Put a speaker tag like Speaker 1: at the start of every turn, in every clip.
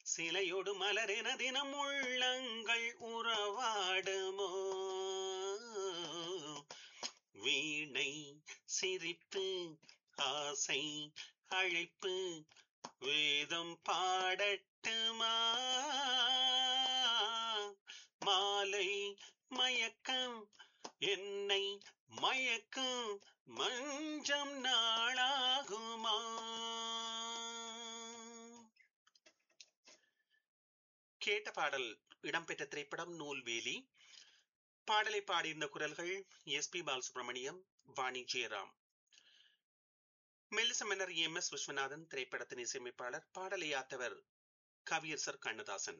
Speaker 1: சிலையோடு மலரென தினம் உள்ளங்கள் உறவாடுமோ வீணை சிரிப்பு ஆசை அழைப்பு வேதம் பாடட்டுமா மாலை மயக்கம் என்னை மயக்கும் மஞ்சம் நாளாகுமா கேட்ட பாடல் இடம்பெற்ற திரைப்படம் நூல்வேலி பாடலை பாடியிருந்த குரல்கள் எஸ் பி பாலசுப்ரமணியம் வாணி ஜெயராம் மெல்லிச மன்னர் எம் எஸ் விஸ்வநாதன் திரைப்படத்தின் இசையமைப்பாளர் பாடலை யாத்தவர் கவியரசர் கண்ணதாசன்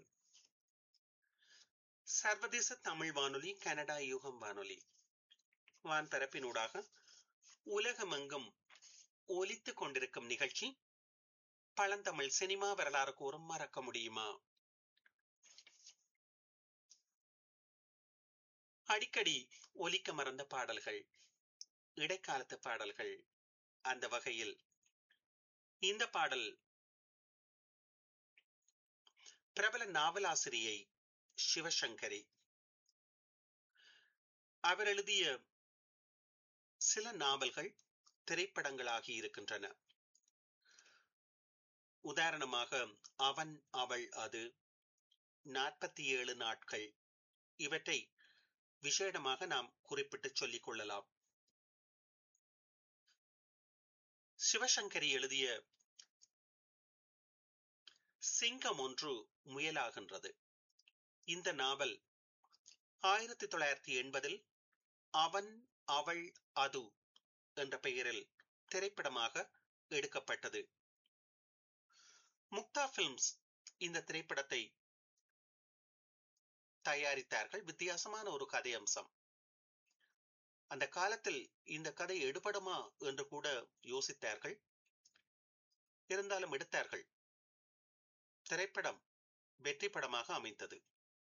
Speaker 1: சர்வதேச தமிழ் வானொலி கனடா யூகம் வானொலி வான்பரப்பினூடாக உலகமெங்கும் ஒலித்துக் கொண்டிருக்கும் நிகழ்ச்சி பழந்தமிழ் சினிமா வரலாறு கூறும் மறக்க முடியுமா அடிக்கடி ஒலிக்க மறந்த பாடல்கள் இடைக்காலத்து பாடல்கள் அந்த வகையில் இந்த பாடல் பிரபல நாவலாசிரியை சிவசங்கரி அவர் எழுதிய சில நாவல்கள் திரைப்படங்களாகி இருக்கின்றன உதாரணமாக அவன் அவள் அது நாற்பத்தி ஏழு நாட்கள் இவற்றை விசேடமாக நாம் குறிப்பிட்டு சொல்லிக் கொள்ளலாம் சிவசங்கரி எழுதிய சிங்கம் ஒன்று முயலாகின்றது இந்த நாவல் ஆயிரத்தி தொள்ளாயிரத்தி எண்பதில் அவன் அவள் அது என்ற பெயரில் திரைப்படமாக எடுக்கப்பட்டது முக்தா பிலிம்ஸ் இந்த திரைப்படத்தை தயாரித்தார்கள் வித்தியாசமான ஒரு கதை அம்சம் அந்த காலத்தில் இந்த கதை எடுபடுமா என்று கூட யோசித்தார்கள் இருந்தாலும் எடுத்தார்கள் திரைப்படம் வெற்றி படமாக அமைந்தது